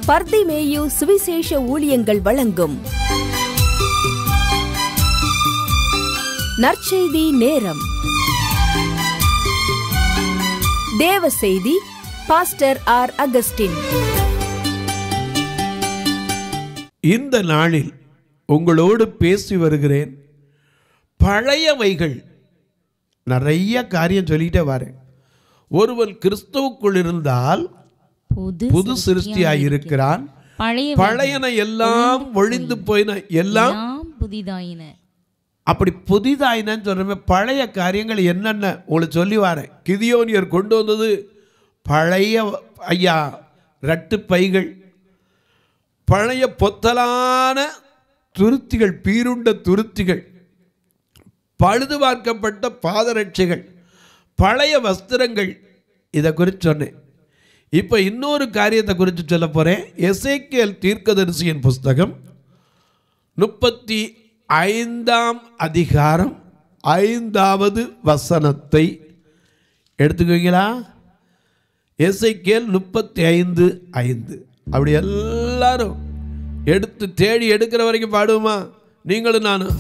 பர்திமேயு சுவிசேஷ ஊழியங்கள் வழங்கும் நற்செய்தி நேரம் தேவ செய்தி பாஸ்டர் ஆர் அகஸ்டின் இந்த நாளில் உங்களோடு பேசி வருகிறேன் பழையவைகள் நிறைய காரியம் சொல்லிட்டே வரேன் ஒருவன் கிறிஸ்துவுக்குள் இருந்தால் புது புது சிருஷ்டியாய் இருக்கிறான் பழைய பழையன எல்லாம் ஒழிந்து போயின எல்லாம் எல்லாம் புதிதாயின அப்படி புதிதாயினன்னு சொல்றமே பழைய காரியங்கள் என்னென்ன உங்களுக்கு சொல்லி வரேன் கிதியோனியர் கொண்டு வந்தது பழைய ஐயா ரட்டு பைகள் பழைய பொத்தலான துருத்திகள் பீருண்ட துருத்திகள் பழுது பார்க்கப்பட்ட பாதரட்சைகள் பழைய வஸ்திரங்கள் இதை குறித்து சொன்னேன் இப்போ இன்னொரு காரியத்தை குறித்து சொல்ல போகிறேன் எசேக்கியல் தீர்க்கதரிசியின் புஸ்தகம் முப்பத்தி ஐந்தாம் அதிகாரம் ஐந்தாவது வசனத்தை எடுத்துக்குவீங்களா எசைக்கேல் முப்பத்தி ஐந்து ஐந்து அப்படி எல்லாரும் எடுத்து தேடி எடுக்கிற வரைக்கும் பாடுவோமா நீங்களும் நானும்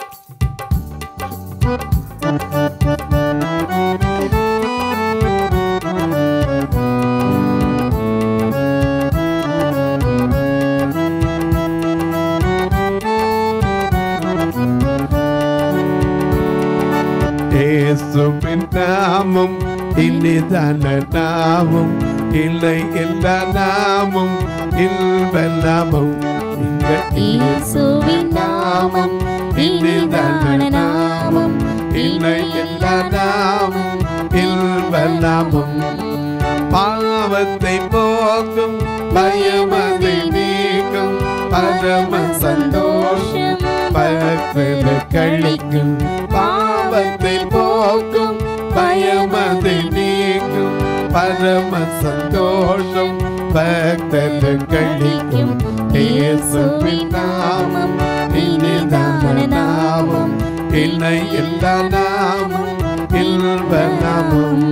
இயேசுவின் நாமம் இனிதான நாமம் இல்லை எல்லா நாமம் இல்வ நாமம் இயேசுவின் நாமம் இனிதான நாமம் இல்லை எல்லா நாமம் இல்வ நாமம் பாவத்தை போக்கும் பயமதை நீக்கும் பரம சந்தோஷம் பரப்பது கழிக்கும் பாவத்தை போக்கும் பயமதை நீக்கும் பரம சந்தோஷம் பக்தது கழிக்கும் இயேசுவின் நாமம் இனிதான நாமம் இல்லை எல்லா நாமம் இல்வ நாமம்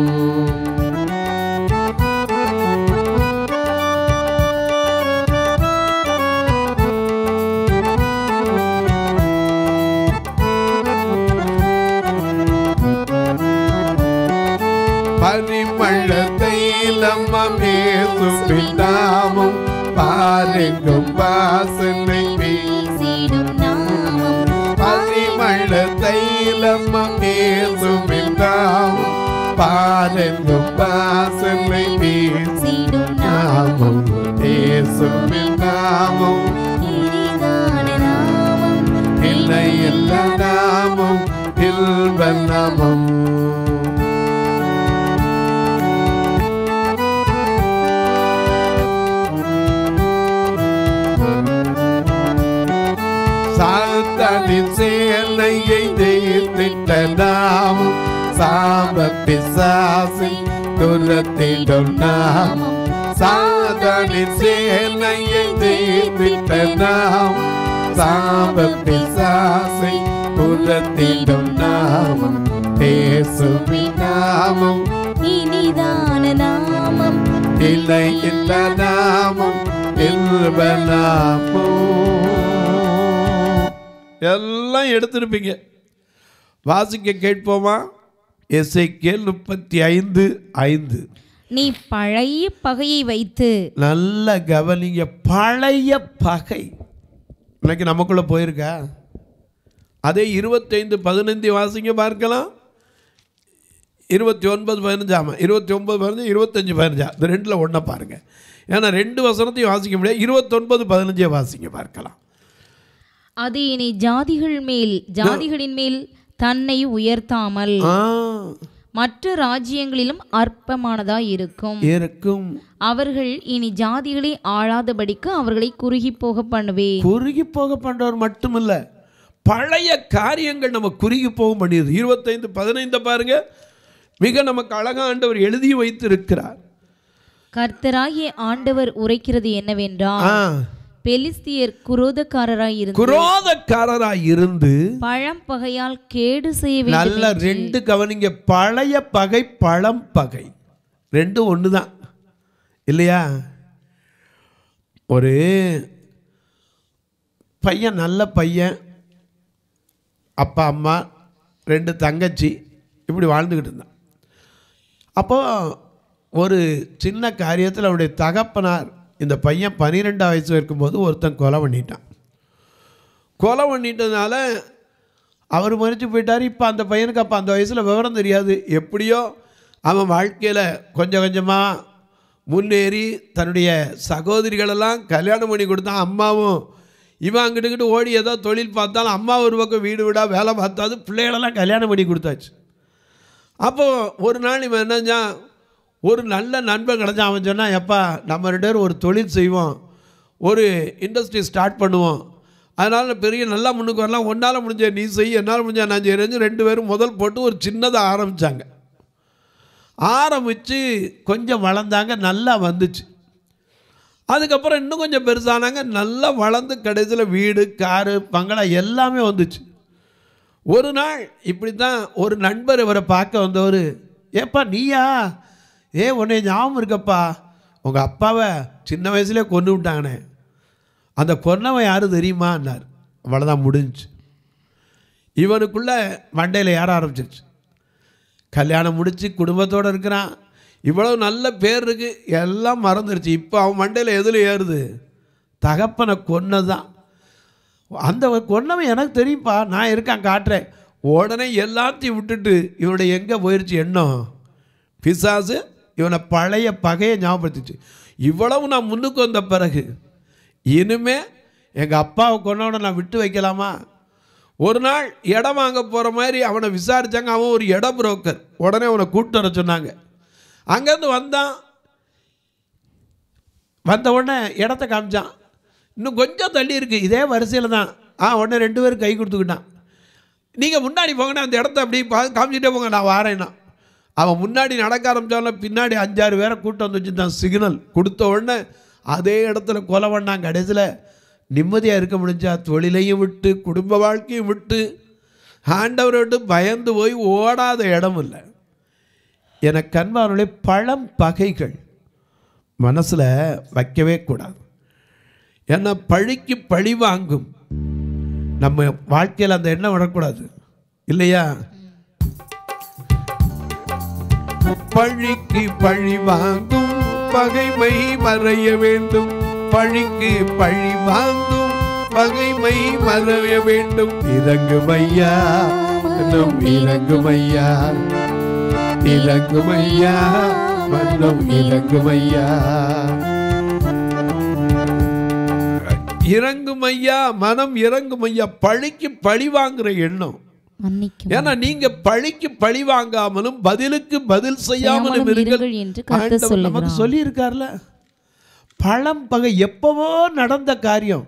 பரிமள தைலம்மம் இயேசுவின் நாமம் பாருங்கும் வாசனை வீசிடும் நாமம் பரிமள தைலம்மம் இயேசுவின் நாமம் பாருங்கும் வாசனை வீசும் வீசிடும் நாமம் இயேசுவின் நாமம் இனிதான நாமம் இல்லை எல்லா நாமம் இல்வ நாமம் சாத்தானின் சேலையை தேர்ந்திட்ட நாமம் சாப பிசாசை துரத்திடும் நாமம் சாதானின் சேலையை தேர்ந்திட்ட நாமம் சாப பிசாசை துரத்திடும் நாமம் இயேசுவின் நாமம் இனிதான நாமம் இல்லை இந்த நாமம் இல்வ நாமம் எல்லாம் எடுத்திருப்பீங்க வாசிக்க கேட்போமா எசைக்கேல் முப்பத்தி ஐந்து ஐந்து நீ பழைய பகையை வைத்து நல்ல கவனிங்க பழைய பகை இன்னைக்கு நமக்குள்ள போயிருக்கா அதே இருபத்தைந்து பதினைந்து வாசிங்க பார்க்கலாம் இருபத்தி ஒன்பது பதினஞ்சு ஆமாம் இருபத்தி ஒன்பது பதினஞ்சு இருபத்தஞ்சு பதினஞ்சா இந்த ரெண்டில் ஒன்றை பாருங்கள் ஏன்னா ரெண்டு வசனத்தையும் வாசிக்க முடியாது இருபத்தொன்பது பதினஞ்சே வாசிங்க பார்க்கலாம் அது இனி ஜாதிகள் மேல் ஜாதிகளின் மேல் தன்னை உயர்த்தாமல் ஆ மற்ற ராஜ்யங்களிலும் அற்பமானதாய் இருக்கும் இருக்கும் அவர்கள் இனி ஜாதிகளை ஆளாதபடிக்கு அவர்களை குறுகி போக பண்ணுவேன் குறுகி போக பண்றவர் மட்டுமில்ல பழைய காரியங்கள் நம்ம குறுகி போக பண்ணிடுது இருபத்தைந்து பதினைந்து பாருங்க மிக நமக்கு அழகா ஆண்டவர் எழுதி வைத்திருக்கிறார் கர்த்தராகிய ஆண்டவர் உரைக்கிறது என்னவென்றால் ஆ பெலிஸ்தியர் குரோதக்காரராய் இருந்து குரோதக்காரராய் இருந்து பழம் பகையால் கேடு செய்ய வேண்டும் நல்ல ரெண்டு கவனிங்க பழைய பகை பழம் பகை ரெண்டும் ஒன்று தான் இல்லையா ஒரு பையன் நல்ல பையன் அப்பா அம்மா ரெண்டு தங்கச்சி இப்படி வாழ்ந்துக்கிட்டு இருந்தான் அப்போ ஒரு சின்ன காரியத்தில் அவருடைய தகப்பனார் இந்த பையன் பன்னிரெண்டாம் வயசு இருக்கும்போது ஒருத்தன் கொலை பண்ணிட்டான் கொலை பண்ணிட்டதுனால அவர் மறித்து போயிட்டார் இப்போ அந்த பையனுக்கு அப்போ அந்த வயசில் விவரம் தெரியாது எப்படியோ அவன் வாழ்க்கையில் கொஞ்சம் கொஞ்சமாக முன்னேறி தன்னுடைய சகோதரிகளெல்லாம் கல்யாணம் பண்ணி கொடுத்தான் அம்மாவும் இவன் அங்கிட்டுக்கிட்டு ஓடி ஏதோ தொழில் பார்த்தாலும் அம்மா ஒரு பக்கம் வீடு வீடாக வேலை பார்த்தாது பிள்ளைகளெல்லாம் கல்யாணம் பண்ணி கொடுத்தாச்சு அப்போது ஒரு நாள் இவன் என்னஞ்சான் ஒரு நல்ல நண்பன் கிடச்சான் அவன் சொன்னான் எப்பா நம்ம ரெண்டு பேரும் ஒரு தொழில் செய்வோம் ஒரு இண்டஸ்ட்ரி ஸ்டார்ட் பண்ணுவோம் அதனால் பெரிய நல்லா முன்னுக்கு வரலாம் ஒன்றால் முடிஞ்ச நீ செய் என்னால் முடிஞ்ச நான் செய்கிறேன்னு ரெண்டு பேரும் முதல் போட்டு ஒரு சின்னதாக ஆரம்பித்தாங்க ஆரம்பித்து கொஞ்சம் வளர்ந்தாங்க நல்லா வந்துச்சு அதுக்கப்புறம் இன்னும் கொஞ்சம் பெருசானாங்க நல்லா வளர்ந்து கடைசியில் வீடு காரு பங்களா எல்லாமே வந்துச்சு ஒரு நாள் இப்படி தான் ஒரு நண்பர் இவரை பார்க்க வந்தவர் ஏப்பா நீயா ஏ உன்னை ஞாபகம் இருக்கப்பா உங்கள் அப்பாவை சின்ன வயசுலேயே கொண்டு விட்டாங்கண்ணே அந்த கொன்னவன் யாரு தெரியுமான்னார் அவ்வளோதான் முடிஞ்சுச்சு இவனுக்குள்ளே மண்டையில் ஏற ஆரம்பிச்சிருச்சு கல்யாணம் முடித்து குடும்பத்தோடு இருக்கிறான் இவ்வளவு நல்ல பேர் இருக்கு எல்லாம் மறந்துருச்சு இப்போ அவன் மண்டையில் எதில் ஏறுது தகப்பனை கொன்னது தான் அந்த கொன்னவன் எனக்கு தெரியும்ப்பா நான் இருக்கேன் காட்டுறேன் உடனே எல்லாத்தையும் விட்டுட்டு இவனுடைய எங்கே போயிருச்சு எண்ணம் பிசாசு இவனை பழைய பகையை ஞாபகப்படுத்துச்சு இவ்வளவு நான் முன்னுக்கு வந்த பிறகு இனிமே எங்கள் அப்பாவை கொன்னவனை நான் விட்டு வைக்கலாமா ஒரு நாள் இடம் வாங்க போகிற மாதிரி அவனை விசாரித்தாங்க அவன் ஒரு இட புரோக்கர் உடனே அவனை கூப்பிட்டு வர சொன்னாங்க அங்கேருந்து வந்தான் வந்த உடனே இடத்த காமிச்சான் இன்னும் கொஞ்சம் தள்ளி இருக்கு இதே வரிசையில் தான் ஆ உடனே ரெண்டு பேரும் கை கொடுத்துக்கிட்டான் நீங்கள் முன்னாடி போங்கண்ணா அந்த இடத்த அப்படி பா காமிச்சிட்டே போங்க நான் வாரேன்னா அவன் முன்னாடி நடக்க ஆரம்பித்தாலும் பின்னாடி அஞ்சாறு பேரை கூட்டம் வந்து வச்சுருந்தான் சிக்னல் கொடுத்த உடனே அதே இடத்துல கொலை பண்ணான் கடைசியில் நிம்மதியாக இருக்க முடிஞ்சா தொழிலையும் விட்டு குடும்ப வாழ்க்கையும் விட்டு ஆண்டவரை விட்டு பயந்து போய் ஓடாத இடம் இல்லை எனக்கு கண்பானுடைய பழம் பகைகள் மனசில் வைக்கவே கூடாது ஏன்னா பழிக்கு பழி வாங்கும் நம்ம வாழ்க்கையில் அந்த எண்ணம் வரக்கூடாது இல்லையா பழிக்கு பழி வாங்கும் பகைமை மறைய வேண்டும் பழிக்கு பழி வாங்கும் பகைமை மறைய வேண்டும் இறங்குமையா இன்னும் இறங்குமையா இறங்குமையா மன்னம் இறங்குமையா இறங்குமையா மனம் இறங்குமையா பழிக்கு பழி வாங்குற எண்ணம் மன்னிக்கும் ஏன்னா நீங்க பழிக்கு பழி வாங்காமலும் பதிலுக்கு பதில் செய்யாமலும் செய்யாமலும் இருங்கள் இருங்கள் என்று கர்த்தர் ஆண்டவர் நமக்கு சொல்லுகிறார். சொல்லி இருக்கார்ல பழம் பகை எப்பவோ நடந்த காரியம்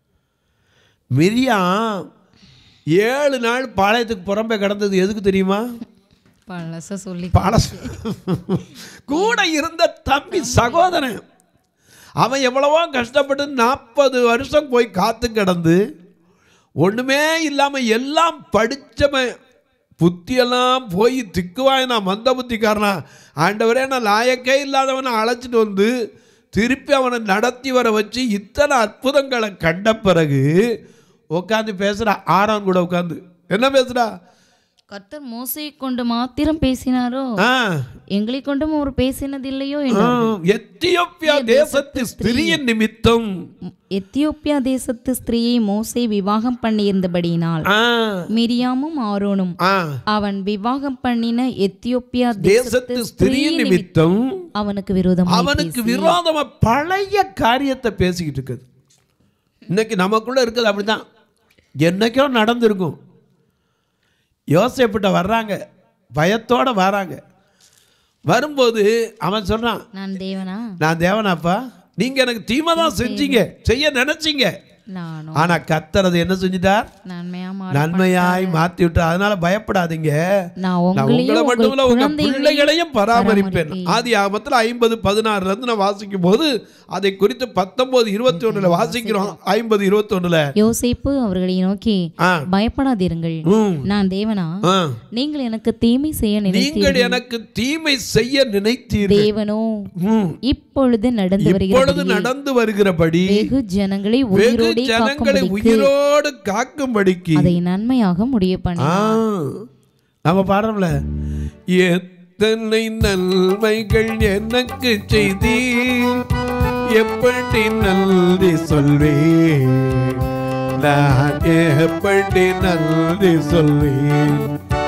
மிரியாம் ஏழு நாள் பாளையத்துக்கு புறம்பே கிடந்தது எதுக்கு தெரியுமா பழச சொல்லி பழச கூட இருந்த தம்பி சகோதரன் அவன் எவ்வளவோ கஷ்டப்பட்டு நாற்பது வருஷம் போய் காத்து கிடந்து ஒன்றுமே இல்லாமல் எல்லாம் படித்தவன் புத்தியெல்லாம் போய் திக்குவாய் நான் மந்த புத்திக்காரனா ஆண்டவரே நான் லாயக்கே இல்லாதவனை அழைச்சிட்டு வந்து திருப்பி அவனை நடத்தி வர வச்சு இத்தனை அற்புதங்களை கண்ட பிறகு உட்காந்து பேசுகிறா ஆறான் கூட உட்காந்து என்ன பேசுகிறா கர்த்தர் மோசையை கொண்டு மாத்திரம் பேசினாரோ ஆ எங்களை கொண்டும் அவர் பேசினதில்லையோ ஆ, என்றார். எத்தியோப்பியா தேசத்து ஸ்திரியின் நிமித்தம் எத்தியோப்பியா தேசத்து ஸ்திரீயை மோசே விவாகம் பண்ணியிருந்தபடியினால் ஆ, மிரியாமும் ஆரோனும் ஆ, அவன் விவாகம் பண்ணின எத்தியோப்பியா தேசத்து ஸ்திரியின் நிமித்தம் அவனுக்கு விரோதமாக அவனுக்கு விரோதமா பழைய காரியத்தை பேசிக்கிட்டு இருக்குது இன்னைக்கு நமக்குள்ள இருக்குது அப்படிதான் என்னைக்கோ நடந்திருக்கும் யோசேப்பிட்ட வர்றாங்க பயத்தோட வராங்க வரும்போது அவன் சொல்றான் நான் தேவனா நான் தேவனாப்பா நீங்க எனக்கு தீமை தான் செஞ்சீங்க செய்ய நினைச்சீங்க நானும் ஆனா கத்தர் அதை என்ன செஞ்சிட்டார் நன்மையா நன்மையாய் மாத்தி விட்டார் அதனால பயப்படாதீங்க நான் நான் உங்களையும் உங்களை உங்கள் மட்டும் இல்ல உங்க குழந்தைகளையும் பிள்ளைகளையும் பராமரிப்பேன் ஆதி ஆகமத்தில் ஐம்பது பதினாறுல இருந்து நான் வாசிக்கும் போது அதை குறித்து பத்தொன்பது இருபத்தி ஒண்ணுல வாசிக்கிறோம் ஐம்பது இருபத்தி ஒண்ணுல யோசேப்பு அவர்களை நோக்கி ஆ பயப்படாதீர்கள் ம். நான் தேவனா ஆ. நீங்கள் எனக்கு தீமை செய்ய நினைத்தீர்கள் நீங்கள் எனக்கு தீமை செய்ய நினைத்தீர்கள் தேவனோ ம். இப்பொழுது நடந்து இப்பொழுது வருகிறது நடந்து வருகிறபடி வெகு ஜனங்களை வெகு உயிரோடே ஜனங்களை காக்கும்படிக்கு உயிரோடு காக்கும்படிக்கு அதை நன்மையாக முடிய பண்ணி ஆ, நம்ம பாடுறோம்ல எத்தனை நன்மைகள் எனக்கு செய்தி எப்படி நன்றி சொல்வேன் நான் எப்படி நன்றி சொல்வேன்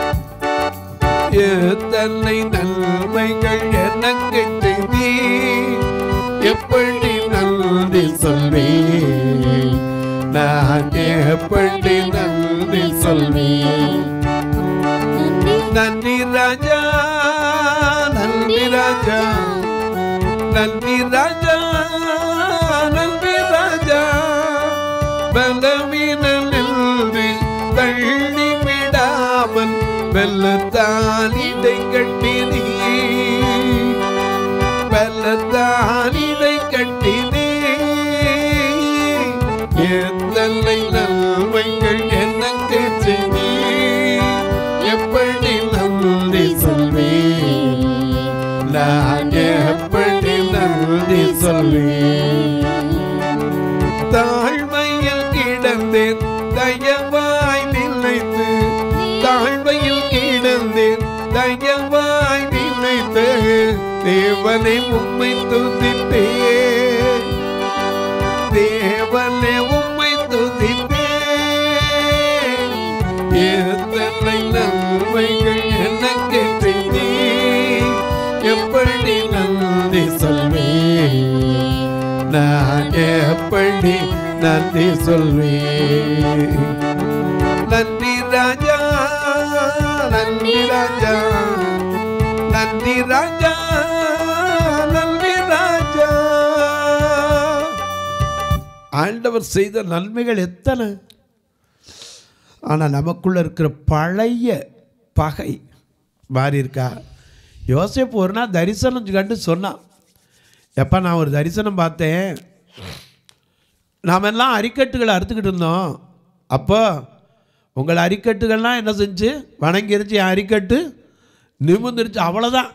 எத்தனை நன்மைகள் எனக்கு செய்தி எப்படி நன்றி சொல்வேன் நான் எப்படி நன்றி சொல்வேன் நன்றி ராஜா நன்றி ராஜா நன்றி ராஜா நன்றி ராஜா பலவீனிலிருந்து தள்ளி விடாமல் வெள்ளத்தாலிடை கட்டினீ வெள்ளத்தாலிடை கட்டினீ எத்தனை நன்மைகள் எனக்கு செய்தி எப்படி நன்றி சொல்வேன் நான் எப்படி நன்றி சொல்வேன் தாழ்மையில் கிடந்தேன் தயவாய் நிலைத்து தாழ்மையில் கிடந்தேன் தயவாய் நிலைத்து தேவனை உம்மை துதித்தேன் தேவனை உம்மை துதித்தேன் எத்தனை நன்மைகள் எனக்கு செய்தி எப்படி நன்றி சொல்வேன் நான் எப்படி நன்றி சொல்வேன் நன்றி ராஜா நன்றி ராஜா நன்றி ராஜா நன்றி ராஜா ஆண்டவர் செய்த நன்மைகள் எத்தனை ஆனால் நமக்குள்ள இருக்கிற பழைய பகை மாறி இருக்கா யோசேப்பு ஒரு நாள் தரிசனம் கண்டு சொன்னான் எப்போ நான் ஒரு தரிசனம் பார்த்தேன் நாம் எல்லாம் அரிக்கட்டுகளை அறுத்துக்கிட்டு இருந்தோம் அப்போ உங்கள் அரிக்கட்டுகள்லாம் என்ன செஞ்சு வணங்கிருச்சு என் அரிக்கட்டு நிமிர்ந்துருச்சு அவ்வளோதான்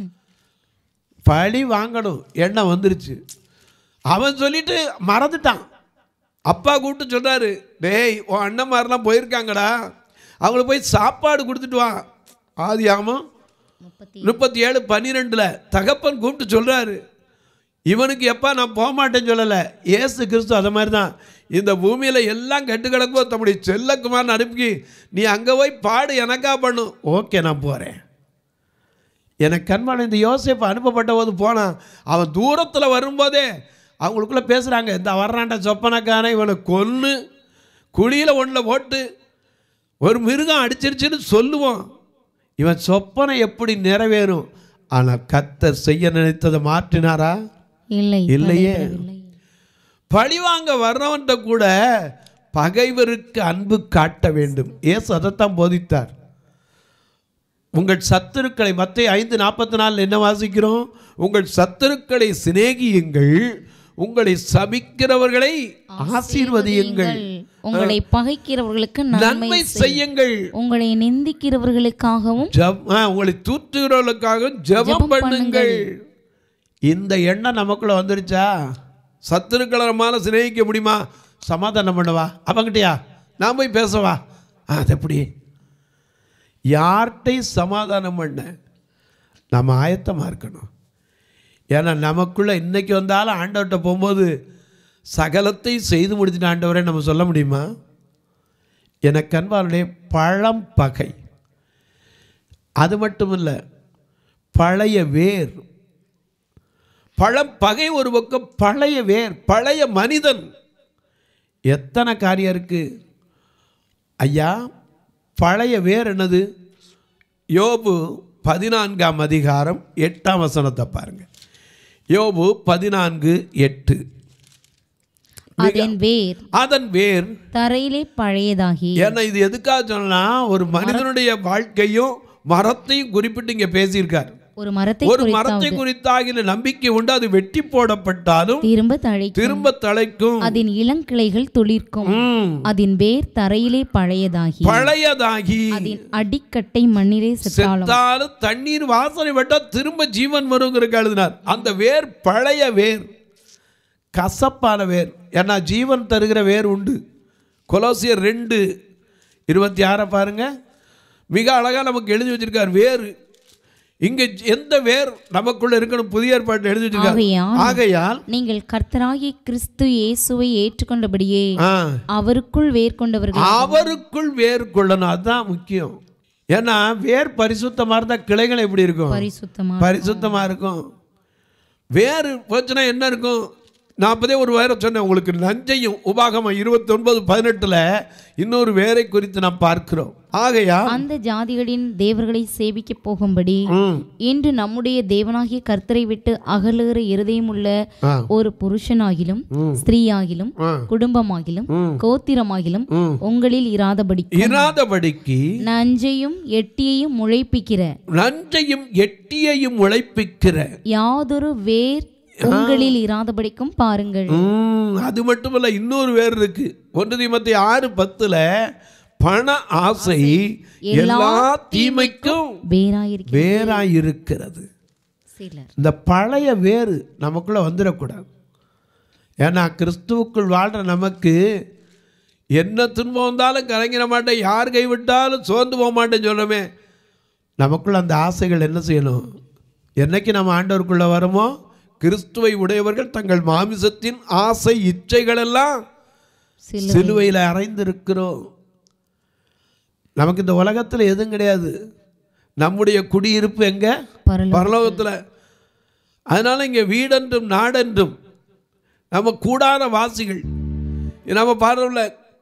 பழி வாங்கணும் எண்ணம் வந்துருச்சு அவன் சொல்லிட்டு மறந்துட்டான் அப்பா கூப்பிட்டு சொல்றாரு டேய் உன் அண்ணன்மாரெலாம் போயிருக்காங்கடா அவங்களுக்கு போய் சாப்பாடு கொடுத்துட்டு வா ஆதி ஆமாம் முப்பத்தி ஏழு பன்னிரெண்டில் தகப்பன் கூப்பிட்டு சொல்கிறாரு இவனுக்கு எப்பா நான் போக மாட்டேன்னு சொல்லலை ஏசு கிறிஸ்து அதை மாதிரி தான் இந்த பூமியில் எல்லாம் கெட்டு கிடக்கும்போது தம்முடைய செல்லக்குமார்னு அனுப்பி நீ அங்கே போய் பாடு எனக்கா பண்ணும் ஓகே நான் போகிறேன் எனக்கு கண்மான இந்த யோசேப்பு அனுப்பப்பட்ட போது போனான் அவன் தூரத்தில் வரும்போதே அவங்களுக்குள்ளே பேசுகிறாங்க இந்த வர்றான்டா சொப்பனக்காரன் இவனை கொன்று குழியில் ஒன்றில் போட்டு ஒரு மிருகம் அடிச்சிருச்சுன்னு சொல்லுவோம் இவன் சொப்பனை எப்படி நிறைவேறும் ஆனால் கத்தர் செய்ய நினைத்ததை மாற்றினாரா இல்லை இல்லையே. நடைபெறவில்லை. பழிவாங்க வர்றவன்ட்ட கூட பகைவருக்கு அன்பு காட்ட வேண்டும் ஏசு அதைத்தான் போதித்தார் உங்கள் சத்துருக்களை மத்திய ஐந்து நாற்பத்தி நாலில் என்ன வாசிக்கிறோம் உங்கள் சத்துருக்களை சிநேகியுங்கள் உங்களை சபிக்கிறவர்களை ஆசீர்வதியுங்கள் உங்களை பகைக்கிறவர்களுக்கு நன்மை நன்மை செய். செய்யுங்கள் உங்களை நிந்திக்கிறவர்களுக்காகவும் ஜப் ஆ, உங்களை தூத்துகிறவர்களுக்காக ஜெபம் ஜெபம் பண்ணுங்கள் இந்த எண்ணம் நமக்குள்ள வந்துருச்சா சத்துருக்களை நம்மால சிநேகிக்க முடியுமா சமாதானம் பண்ணவா அவங்கிட்டயா நான் போய் பேசவா ஆ, அது எப்படி யார்கிட்டையும் சமாதானம் பண்ண நம்ம ஆயத்தமாக இருக்கணும் ஏன்னா நமக்குள்ளே இன்னைக்கு வந்தாலும் ஆண்டவர்கிட்ட போகும்போது சகலத்தையும் செய்து முடிச்சுட்டு ஆண்டவரே நம்ம சொல்ல முடியுமா எனக்கு அன்பாருடைய பழம் பகை அது மட்டும் இல்லை பழைய வேர் பழம் பகை ஒரு பக்கம் பழைய வேர் பழைய மனிதன் எத்தனை காரியம் இருக்கு ஐயா பழைய வேர் என்னது யோபு பதினான்காம் அதிகாரம் எட்டாம் வசனத்தை பாருங்க யோபு பதினான்கு எட்டு அதன் வேர் அதன் வேர் தரையிலே பழையதாகி ஏன்னா இது எதுக்காக சொன்னா ஒரு மனிதனுடைய வாழ்க்கையும் மரத்தையும் குறிப்பிட்டு இங்க பேசியிருக்கார் ஒரு மரத்தை ஒரு மரத்தை குறித்தாகின நம்பிக்கை உண்டு அது வெட்டி போடப்பட்டாலும் திரும்ப தழைக்கும் திரும்ப தழைக்கும் அதன் இளங்கிளைகள் துளிர்க்கும் ம். அதன் வேர் தரையிலே பழையதாகி பழையதாகி அதன் அடிக்கட்டை மண்ணிலே செத்தாலும் செத்தாலும் தண்ணீர் வாசனை விட்டா திரும்ப ஜீவன் வருங்கிறதுக்கு எழுதினார் அந்த வேர் பழைய வேர் கசப்பான வேர் ஏன்னா ஜீவன் தருகிற வேர் உண்டு கொலோசியர் ரெண்டு இருபத்தி ஆறை பாருங்க மிக அழகா நமக்கு எழுதி வச்சிருக்கார் வேர் இங்க எந்த வேர் நமக்குள்ள இருக்கணும் புதிய ஏற்பாட்டில் எழுதி வச்சிருக்கார் ஆகையால் ஆகையால் நீங்கள் கர்த்தராகிய கிறிஸ்து இயேசுவை ஏற்றுக்கொண்டபடியே ஆ, அவருக்குள் வேர் கொண்டவர்கள் அவருக்குள் வேர் கொள்ளணும் அதுதான் முக்கியம் ஏன்னா வேர் பரிசுத்தமா இருந்தா கிளைகள் எப்படி இருக்கும் பரிசுத்தமா பரிசுத்தமா இருக்கும் வேறு போச்சுன்னா என்ன இருக்கும் நான் அப்பதே ஒரு வேற சொன்னேன் உங்களுக்கு நஞ்சையும் உபாகமம் இருபத்தி ஒன்பது பதினெட்டுல இன்னொரு வேரை குறித்து நாம் பார்க்கிறோம் ஆகையா அந்த ஜாதிகளின் தேவர்களை சேவிக்க போகும்படி ம், இன்று நம்முடைய தேவனாகிய கர்த்தரை விட்டு அகலுகிற இருதயமுள்ள ஆ, ஒரு புருஷனாகிலும் ஸ்திரீயாகிலும் ஆ, குடும்பமாகிலும் ம். கோத்திரமாகிலும் ம். உங்களில் இராதபடி இராதபடிக்கு நஞ்சையும் எட்டியையும் முளைப்பிக்கிற நஞ்சையும் எட்டியையும் உழைப்பிக்கிற யாதொரு வேர் உங்களில் இராதபடிக்கும் பாருங்கள் ம், அது மட்டுமல்ல இன்னொரு வேர் இருக்கு ஒன்று தீமத்தி ஆறு பத்துல பண ஆசை எல்லா தீமைக்கும் வேறாயிருக்க வேறாயிருக்கிறது சிலர் இந்த பழைய வேறு நமக்குள்ள வந்துடக்கூடாது ஏன்னா கிறிஸ்துவுக்குள் வாழ்கிற நமக்கு என்ன துன்பம் வந்தாலும் கலங்கிட மாட்டேன் யார் கைவிட்டாலும் சோர்ந்து போக மாட்டேன்னு சொல்கிறோமே நமக்குள்ள அந்த ஆசைகள் என்ன செய்யணும் என்னைக்கு நம்ம ஆண்டவருக்குள்ள வரமோ கிறிஸ்துவை உடையவர்கள் தங்கள் மாமிசத்தின் ஆசை இச்சைகளெல்லாம் சில சிலுவையில் அறைந்திருக்கிறோம் நமக்கு இந்த உலகத்தில் எதுவும் கிடையாது நம்முடைய குடியிருப்பு எங்க பரலோகம். பரலோகத்தில் அதனால இங்கே வீடென்றும் நாடென்றும் நம்ம கூடார வாசிகள் நம்ம பாடுறோம்ல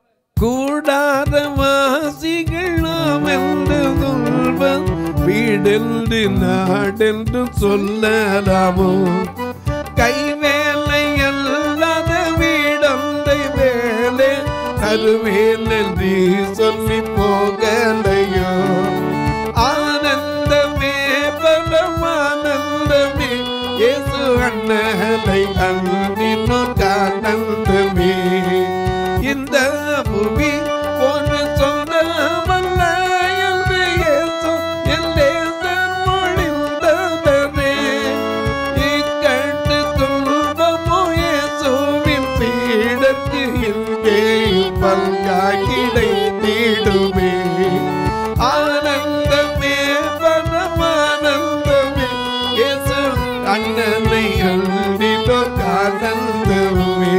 கூடார வாசிகள் நாம் என்று சொல்வன் வீடென்று நாடென்று சொல்லலாமோ கைவேலை அல்லாத வீடந்தை வேலை தருவேன் என்று சொல்லி போகலையோ ஆனந்தமே பரமானந்தமே இயேசு அண்ணலை அன்பினோர் ஆனந்தமே இந்த புவி ஒரு சொந்தமல்ல என்று இயேசு என் தேசம் மொழிந்தவனே இக்கட்டு துன்பமோ இயேசுவின் பீடற்கு இங்கே பங்காய் கிடைத்திடுமே ஆனந்தமே பரமானந்தமே இயேசு அண்ணனை அன்பிலோ ஆனந்தமே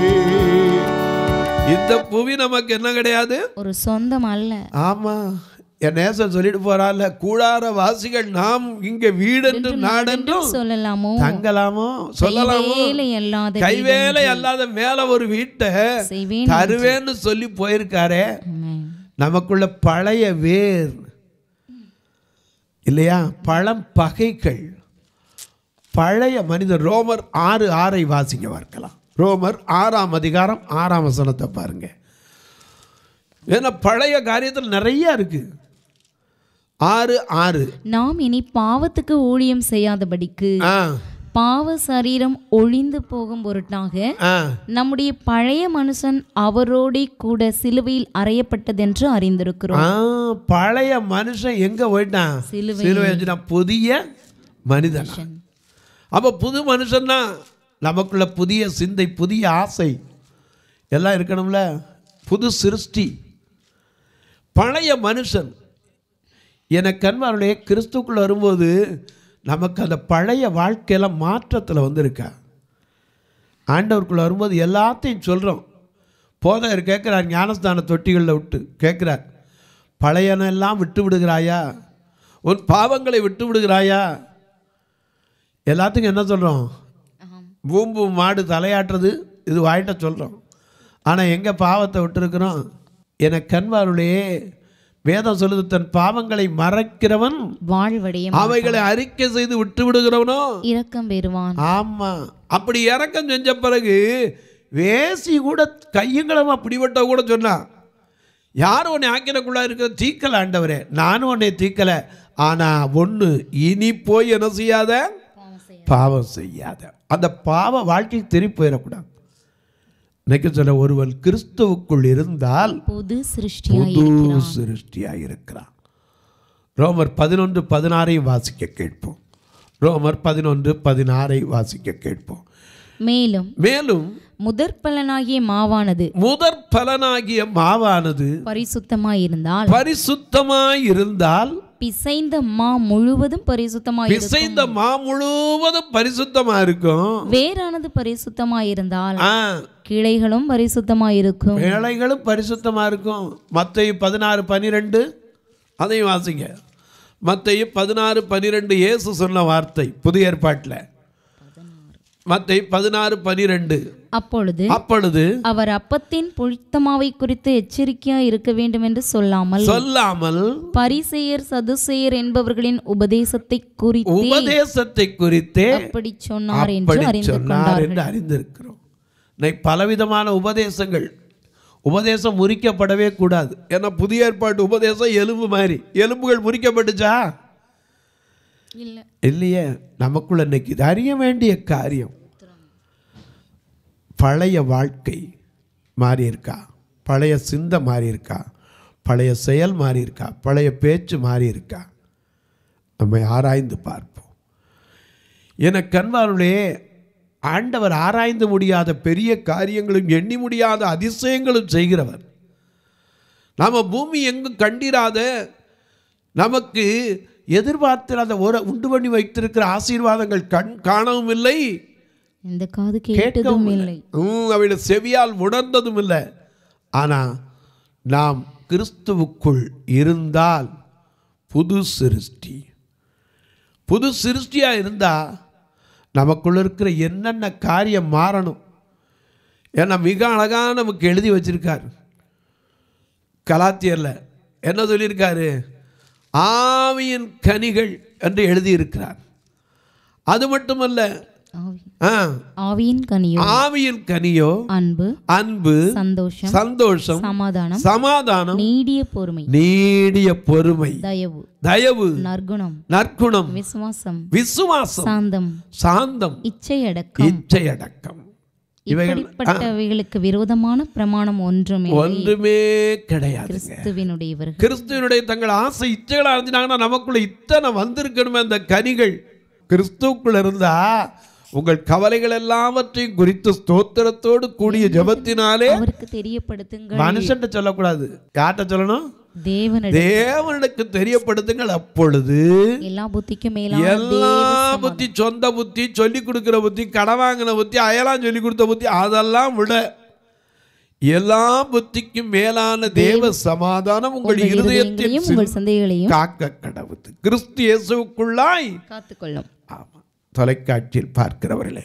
இந்த புவி நமக்கு என்ன கிடையாது ஒரு சொந்தம் அல்ல ஆமா என் நேசன் சொல்லிட்டு போறால கூடார வாசிகள் நாம் இங்க வீடென்றும் நாடென்றும் சொல்லலாமோ தங்கலாமோ சொல்லலாமோ கைவேலை அல்லாத கைவேலை அல்லாத மேல ஒரு வீட்டை செய்வேன் தருவேன்னு சொல்லி போயிருக்காரே ஆமென். நமக்குள்ள பழைய வேர் இல்லையா பழம் பகைகள் பழைய மனிதர் ரோமர் ஆறு ஆறை வாசிங்க பார்க்கலாம் ரோமர் ஆறாம் அதிகாரம் ஆறாம் வசனத்தை பாருங்க ஏன்னா பழைய காரியத்தில் நிறைய இருக்கு ஆறு ஆறு நாம் இனி பாவத்துக்கு ஊழியம் செய்யாதபடிக்கு ஆ பாவ சரீரம் ஒழிந்து போகும் பொருட்டாக ஆ நம்முடைய பழைய மனுஷன் அவரோடே கூட சிலுவையில் அறையப்பட்டதென்று அறிந்திருக்கிறோம் ஆ பழைய மனுஷன் எங்க போயிட்டான் சிலுவை. சிலுவை வச்சுட்டான் புதிய மனிதன் அப்ப புது மனுஷன்னா நமக்குள்ள புதிய சிந்தை புதிய ஆசை எல்லாம் இருக்கணும்ல புது சிருஷ்டி பழைய மனுஷன் எனக்கு கண்மாருடைய கிறிஸ்துக்குள்ள வரும்போது நமக்கு அந்த பழைய வாழ்க்கையெல்லாம் மாற்றத்தில் வந்திருக்கா ஆண்டவருக்குள்ள வரும்போது எல்லாத்தையும் சொல்கிறோம் போதகர் கேட்குறார் ஞானஸ்தான தொட்டிகளில் விட்டு கேட்குறார் பழையனெல்லாம் விட்டு விடுகிறாயா உன் பாவங்களை விட்டு விடுகிறாயா எல்லாத்துக்கும் என்ன சொல்கிறோம் பூம்பு மாடு தலையாட்டுறது இது வாயிட்ட சொல்கிறோம் ஆனால் எங்கே பாவத்தை விட்டுருக்குறோம் என கண்வாருளே வேதம் சொல்லுது தன் பாவங்களை மறைக்கிறவன் வாழ்வடைய அவைகளை அறிக்கை செய்து விட்டு விடுகிறவனோ இரக்கம் பெறுவான் ஆமா அப்படி இறக்கம் செஞ்ச பிறகு வேசி கூட கையங்களமா பிடிபட்ட கூட சொன்னான் யாரும் உன்னை ஆக்கினக்குள்ளா இருக்கிற தீக்கல ஆண்டவரே நானும் உன்னை தீக்கல ஆனால் ஒன்று இனி போய் என்ன செய்யாத பாவம் செய்யாத அந்த பாவ வாழ்க்கை திருப்பி போயிடக்கூடாது இன்னைக்கு சொல்ல ஒருவன் கிறிஸ்துவுக்குள் இருந்தால் புது சிருஷ்டியாய் புது சிருஷ்டியாக இருக்கிறான் ரோமர் பதினொன்று பதினாறை வாசிக்க கேட்போம் ரோமர் பதினொன்று பதினாறை வாசிக்க கேட்போம் மேலும் மேலும் முதற் பலனாகிய மாவானது முதற் பலனாகிய மாவானது பரிசுத்தமாயிருந்தால் பரிசுத்தமாய் இருந்தால் பிசைந்த மா முழுவதும் பரிசுத்தமாய் பிசைந்த மா முழுவதும் பரிசுத்தமா இருக்கும் வேறானது பரிசுத்தமாயிருந்தால் ஆ, கிளைகளும் பரிசுத்தமாயிருக்கும் வேலைகளும் பரிசுத்தமா இருக்கும் மத்தேயு பதினாறு பனிரெண்டு அதையும் வாசிங்க மத்தேயு பதினாறு பனிரெண்டு இயேசு சொன்ன வார்த்தை புதிய ஏற்பாட்டில் மத்தை பதினாறு பனிரெண்டு அப்பொழுது அப்பொழுது அவர் அப்பத்தின் புளித்தமாவை குறித்து எச்சரிக்கையாய் இருக்க வேண்டும் என்று சொல்லாமல் சொல்லாமல் பரிசெயர் சதுசெயர் என்பவர்களின் உபதேசத்தை குறித்து உபதேசத்தை குறித்தே அப்படி சொன்னார் என்று அப்படி அறிந்து சொன்னார் கொண்டார்கள் என்று அறிந்திருக்கிறோம் இன்னைக்கு பலவிதமான உபதேசங்கள் உபதேசம் முறிக்கப்படவே கூடாது ஏன்னா புதிய ஏற்பாட்டு உபதேசம் எலும்பு மாதிரி எலும்புகள் முறிக்கப்பட்டுச்சா இல்ல இல்லையே நமக்குள்ள இன்னைக்கு இது அறிய வேண்டிய காரியம் பழைய வாழ்க்கை மாறி இருக்கா பழைய சிந்தை மாறி இருக்கா பழைய செயல் மாறி இருக்கா பழைய பேச்சு மாறி இருக்கா நம்மை ஆராய்ந்து பார்ப்போம் என கண்பாருளே ஆண்டவர் ஆராய்ந்து முடியாத பெரிய காரியங்களும் எண்ணி முடியாத அதிசயங்களும் செய்கிறவர் நாம் பூமி எங்கும் கண்டிராத நமக்கு எதிர்பார்த்திராத ஒரு உண்டு பண்ணி வைத்திருக்கிற ஆசீர்வாதங்கள் கண் காணவும் இல்லை இந்த காது கேட்டதும் இல்லை ம், அவைகளை செவியால் உணர்ந்ததும் இல்லை ஆனால் நாம் கிறிஸ்துவுக்குள் இருந்தால் புது சிருஷ்டி புது சிருஷ்டியாக இருந்தால் நமக்குள்ள இருக்கிற என்னென்ன காரியம் மாறணும் ஏன்னா மிக அழகாக நமக்கு எழுதி வச்சிருக்கார் கலாத்தியரில் என்ன சொல்லியிருக்காரு ஆவியின் கனிகள் என்று எழுதியிருக்கிறார் அது மட்டுமல்ல ஆவி ஆ, ஆவியின் கனியோ ஆவியின் கனியோ அன்பு அன்பு சந்தோஷம் சந்தோஷம் சமாதானம் சமாதானம் நீடிய பொறுமை நீடிய பொறுமை தயவு தயவு நற்குணம் நற்குணம் விசுவாசம் விசுவாசம் சாந்தம் சாந்தம் இச்சையடக்கம் இச்சையடக்கம் இவைகள் இப்படிப்பட்டவைகளுக்கு விரோதமான பிரமாணம் ஒன்றுமே ஒன்றுமே கிடையாது கிறிஸ்துவினுடையவர்கள் கிறிஸ்துவனுடைய தங்கள் ஆசை இச்சைகளா இருந்துட்டாங்கன்னா நமக்குள்ள இத்தனை வந்திருக்கணுமே அந்த கனிகள் கிறிஸ்துவுக்குள்ள இருந்தா உங்கள் கவலைகள் எல்லாவற்றையும் குறித்து ஸ்தோத்திரத்தோடு கூடிய ஜெபத்தினாலே அவருக்கு தெரியப்படுத்துங்கள் மனுஷன் சொல்லக்கூடாது யார்கிட்ட சொல்லணும் தேவனிடம் தேவனுக்கு தெரியப்படுத்துங்கள் அப்பொழுது எல்லா புத்திக்கும் மேலான எல்லா புத்தி சொந்த புத்தி சொல்லி கொடுக்கிற புத்தி கடன் வாங்கின புத்தி அயலாம் சொல்லி கொடுத்த புத்தி அதெல்லாம் விட எல்லா புத்திக்கும் மேலான தேவ சமாதானம் உங்கள் உங்கள் இருதயத்தில் இருதயங்களையும் உங்கள் சந்தைகளையும் காக்க கடவுது கிறிஸ்து இயேசுக்குள்ளாய் காத்துக்கொள்ளும் ஆமாம் தொலைக்காட்சியில் பார்க்கிறவர்களே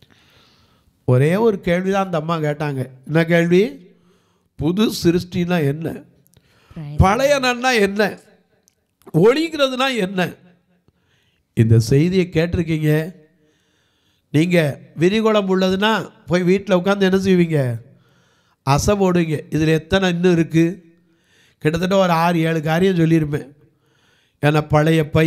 ஒரே ஒரு கேள்வி தான் அந்த அம்மா கேட்டாங்க என்ன கேள்வி புது சிருஷ்டினா என்ன பழைய நன்னா என்ன ஒழிக்கிறதுனா என்ன இந்த செய்தியை கேட்டிருக்கீங்க நீங்கள் விரிகுளம் உள்ளதுன்னா போய் வீட்டில் உட்காந்து என்ன செய்வீங்க அசை போடுவீங்க இதில் எத்தனை இன்னும் இருக்குது கிட்டத்தட்ட ஒரு ஆறு ஏழு காரியம் சொல்லியிருப்பேன் ஏன்னா பழைய பை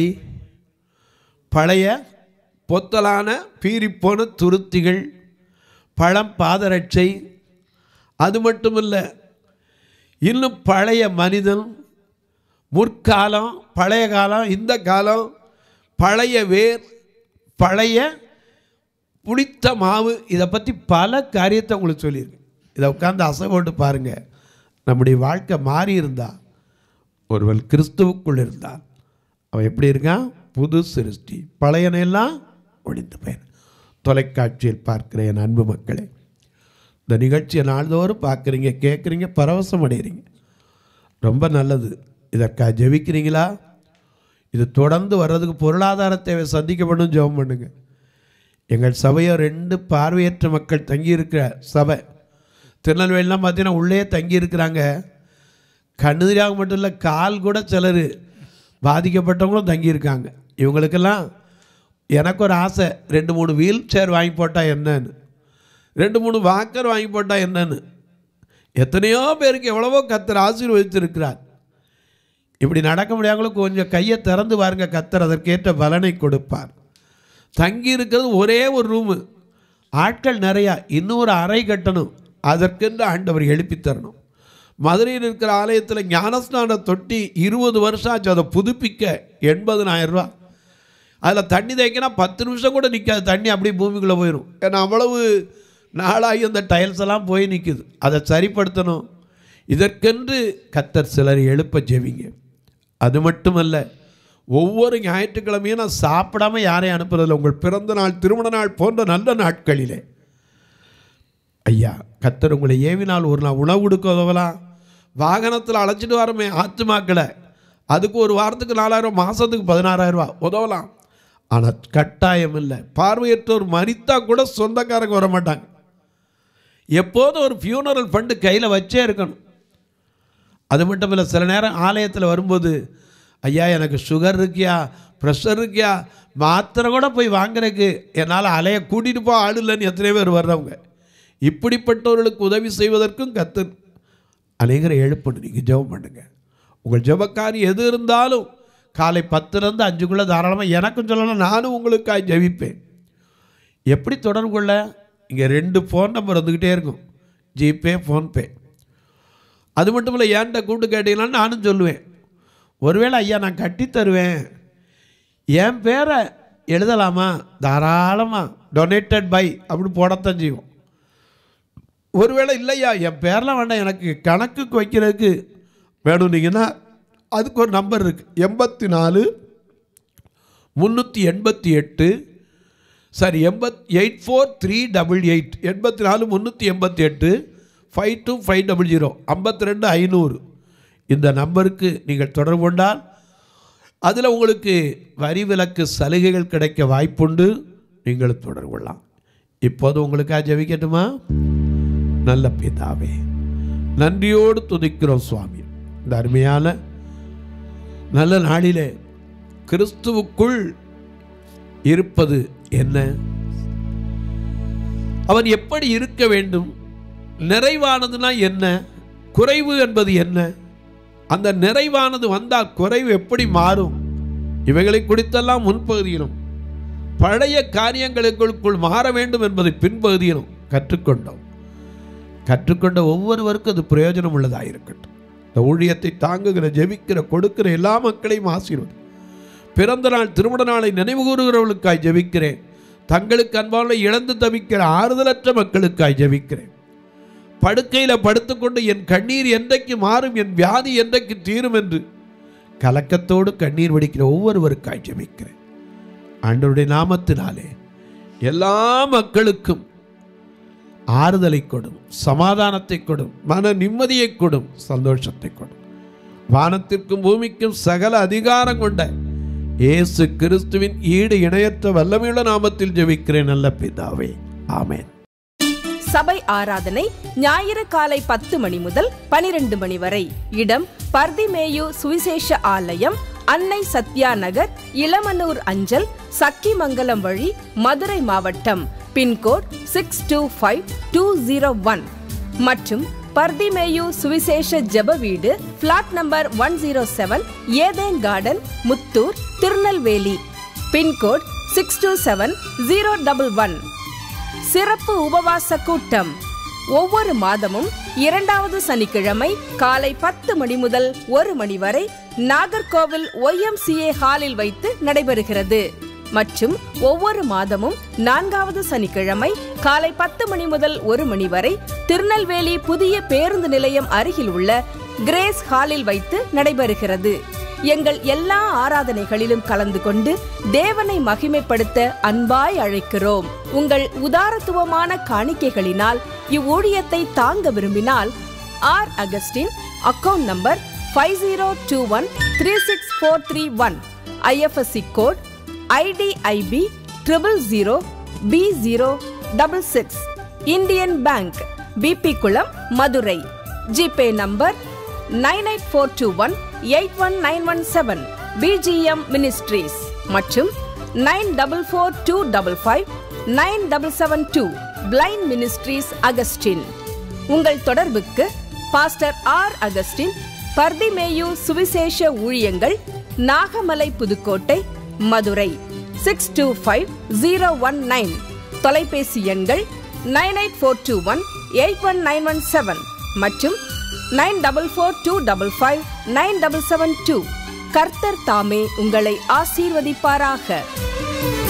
பழைய பொத்தலான பீறிப்போன துருத்திகள் பழம் பாதரட்சை அது மட்டுமில்ல இன்னும் பழைய மனிதன் முற்காலம் பழைய காலம் இந்த காலம் பழைய வேர் பழைய புளித்த மாவு இதை பற்றி பல காரியத்தை உங்களுக்கு சொல்லியிருக்கேன் இதை உட்காந்து அசை போட்டு பாருங்கள் நம்முடைய வாழ்க்கை மாறி இருந்தா ஒருவன் கிறிஸ்துவுக்குள் இருந்தான் அவன் எப்படி இருக்கான் புது சிருஷ்டி பழையனையெல்லாம் ஒழிந்து போயிரு தொலைக்காட்சியில் பார்க்கிற என் அன்பு மக்களே இந்த நிகழ்ச்சியை நாள்தோறும் பார்க்குறீங்க கேட்குறீங்க பரவசம் அடைகிறீங்க ரொம்ப நல்லது இதற்காக ஜெபிக்கிறீங்களா இது தொடர்ந்து வர்றதுக்கு பொருளாதார தேவை சந்திக்கப்படும் ஜெபம் பண்ணுங்க எங்கள் சபையை ரெண்டு பார்வையற்ற மக்கள் தங்கியிருக்கிற சபை திருநெல்வேலிலாம் பார்த்தீங்கன்னா உள்ளே தங்கியிருக்கிறாங்க கண்ணுதிராக மட்டும் இல்லை கால் கூட சிலர் பாதிக்கப்பட்டவங்களும் தங்கியிருக்காங்க இவங்களுக்கெல்லாம் எனக்கு ஒரு ஆசை ரெண்டு மூணு வீல் சேர் வாங்கி போட்டால் என்னன்னு ரெண்டு மூணு வாக்கர் வாங்கி போட்டா என்னன்னு எத்தனையோ பேருக்கு எவ்வளவோ கத்தர் ஆசீர்வதித்திருக்கிறார் இப்படி நடக்க முடியாதவங்களுக்கு கொஞ்சம் கையை திறந்து பாருங்க கத்தர் அதற்கேற்ற பலனை கொடுப்பார் தங்கி இருக்கிறது ஒரே ஒரு ரூமு ஆட்கள் நிறையா இன்னொரு அறை கட்டணும் அதற்கென்று ஆண்டவர் எழுப்பி தரணும் மதுரையில் இருக்கிற ஆலயத்தில் ஞானஸ்நான தொட்டி இருபது வருஷம் ஆச்சு அதை புதுப்பிக்க எண்பதுனாயிரம் ரூபா அதில் தண்ணி தேய்க்கினா பத்து நிமிஷம் கூட நிற்காது தண்ணி அப்படியே பூமிக்குள்ளே போயிடும் ஏன்னா அவ்வளவு நாளாகி அந்த டைல்ஸ் எல்லாம் போய் நிற்குது அதை சரிப்படுத்தணும் இதற்கென்று கத்தர் சிலர் எழுப்ப ஜெபிங்க அது மட்டுமல்ல ஒவ்வொரு ஞாயிற்றுக்கிழமையும் நான் சாப்பிடாம யாரையும் அனுப்புறதில்லை உங்கள் பிறந்த நாள் திருமண நாள் போன்ற நல்ல நாட்களிலே ஐயா கத்தர் உங்களை ஏவினால் ஒரு நாள் உணவு கொடுக்க உதவலாம் வாகனத்தில் அழைச்சிட்டு வரமே ஆத்துமாக்களை அதுக்கு ஒரு வாரத்துக்கு நாலாயிரம் மாதத்துக்கு பதினாறாயிரம் ரூபா உதவலாம் ஆனால் கட்டாயம் இல்லை பார்வையற்றோர் மறித்தா கூட சொந்தக்காரங்க வர மாட்டாங்க எப்போதும் ஒரு ஃபியூனரல் ஃபண்டு கையில் வச்சே இருக்கணும் அது மட்டும் இல்லை சில நேரம் ஆலயத்தில் வரும்போது ஐயா எனக்கு சுகர் இருக்கியா ப்ரெஷர் இருக்கியா மாத்திரை கூட போய் வாங்குறதுக்கு என்னால் அலைய கூட்டிகிட்டு போக ஆள் இல்லைன்னு எத்தனை பேர் வர்றவங்க இப்படிப்பட்டவர்களுக்கு உதவி செய்வதற்கும் கத்து அநேகரை எழுப்பணும் நீங்கள் ஜெபம் பண்ணுங்க உங்கள் ஜெபக்காரி எது இருந்தாலும் காலை பத்துலேருந்து அஞ்சுக்குள்ளே தாராளமாக எனக்கும் சொல்லலாம் நானும் உங்களுக்காக ஜெபிப்பேன் எப்படி தொடர்பு கொள்ள இங்கே ரெண்டு ஃபோன் நம்பர் வந்துக்கிட்டே இருக்கும் ஜிபே ஃபோன்பே அது மட்டும் இல்லை ஏன்ட்ட கூப்பிட்டு கேட்டீங்கன்னா நானும் சொல்லுவேன் ஒருவேளை ஐயா நான் கட்டி தருவேன் என் பேரை எழுதலாமா தாராளமாக டொனேட்டட் பை அப்படி போடத்தான் செய்வோம் ஒருவேளை இல்லையா என் பேரெலாம் வேண்டாம் எனக்கு கணக்குக்கு வைக்கிறதுக்கு வேணும்னீங்கன்னா அதுக்கு ஒரு நம்பர் இருக்குது எண்பத்தி நாலு முந்நூற்றி எண்பத்தி எட்டு சாரி எண்பத் eight four three double eight எண்பத்தி நாலு முந்நூற்றி எண்பத்தி எட்டு five two five double zero ஐம்பத்தி ரெண்டு ஐநூறு இந்த நம்பருக்கு நீங்கள் தொடர்பு கொண்டால் அதில் உங்களுக்கு வரி விலக்கு சலுகைகள் கிடைக்க வாய்ப்புண்டு நீங்கள் தொடர்பு கொள்ளலாம் இப்போது உங்களுக்காக ஜெபிக்கட்டுமா நல்ல பிதாவே நன்றியோடு துதிக்கிறோம் சுவாமி இந்த அருமையான நல்ல நாளிலே கிறிஸ்துவுக்குள் இருப்பது என்ன அவன் எப்படி இருக்க வேண்டும் நிறைவானதுனா என்ன குறைவு என்பது என்ன அந்த நிறைவானது வந்தால் குறைவு எப்படி மாறும் இவைகளை குறித்தெல்லாம் முன்பகுதியிலும் பழைய காரியங்களுக்குள் மாற வேண்டும் என்பதை பின்பகுதியிலும் கற்றுக்கொண்டோம் கற்றுக்கொண்ட ஒவ்வொருவருக்கும் அது பிரயோஜனம் உள்ளதாக இருக்கட்டும் இந்த ஊழியத்தை தாங்குகிற ஜெபிக்கிற கொடுக்கிற எல்லா மக்களையும் ஆசீர்வதி பிறந்த நாள் திருமண நாளை நினைவு கூறுகிறவர்களுக்காய் ஜெபிக்கிறேன் தங்களுக்கு அன்பான இழந்து தவிக்கிற ஆறுதலற்ற மக்களுக்காய் ஜெபிக்கிறேன் படுக்கையில் படுத்துக்கொண்டு என் கண்ணீர் என்றைக்கு மாறும் என் வியாதி என்றைக்கு தீரும் என்று கலக்கத்தோடு கண்ணீர் வடிக்கிற ஒவ்வொருவருக்காய் ஜெபிக்கிறேன் ஆண்டவருடைய நாமத்தினாலே எல்லா மக்களுக்கும் ஆறுதலை கொடும் சமாதானத்தை கொடும் மன நிம்மதியை கொடும் சந்தோஷத்தை கொடும் வானத்திற்கும் பூமிக்கும் சகல அதிகாரம் கொண்ட இயேசு கிறிஸ்துவின் ஈடு இணையற்ற வல்லமையுள்ள நாமத்தில் ஜெபிக்கிறேன் நல்ல பிதாவே ஆமென் சபை ஆராதனை ஞாயிறு காலை பத்து மணி முதல் பனிரெண்டு மணி வரை இடம் பர்திமேயு சுவிசேஷ ஆலயம் அன்னை சத்யா நகர் இளமனூர் அஞ்சல் சக்கிமங்கலம் வழி மதுரை மாவட்டம் pin code six two five two zero one மற்றும் பர்திமேயு சுவிசேஷ ஜெப வீடு plot number one zero seven Eden garden Muthur Tirunelveli pin code six two seven zero double one சிறப்பு உபவாச கூட்டம் ஒவ்வொரு மாதமும் இரண்டாவது சனிக்கிழமை காலை பத்து மணி முதல் ஒரு மணி வரை நாகர்கோவில் ஒய்எம்சிஏ ஹாலில் வைத்து நடைபெறுகிறது மற்றும் ஒவ்வொரு மாதமும் நான்காவது சனிக்கிழமை காலை பத்து மணி முதல் ஒரு மணி வரை திருநெல்வேலி புதிய பேருந்து நிலையம் அருகில் உள்ள கிரேஸ் ஹாலில் வைத்து நடைபெறுகிறது எங்கள் எல்லா ஆராதனைகளிலும் கலந்து கொண்டு தேவனை மகிமைப்படுத்த அன்பாய் அழைக்கிறோம் உங்கள் உதாரத்துவமான காணிக்கைகளினால் இவ்வூழியத்தை தாங்க விரும்பினால் R Augustine account number five zero two one three six four three one IFSC code IDIB triple zero B zero double six Indian bank BB Kulam Madurai GPay number nine eight four two one eight one nine one seven BGM ministries மற்றும் nine double four two double five nine double seven two blind ministries Augustine உங்கள் தொடர்புக்கு pastor R Augustine பர்திமேயு சுவிசேஷ ஊழியங்கள் Nagamalai Pudukkottai Madurai six two five zero one nine தொலைபேசி எண்கள் nine eight four two one eight one nine one seven மற்றும் nine double four two double five nine double seven two கர்த்தர் தாமே உங்களை ஆசீர்வதிப்பாராக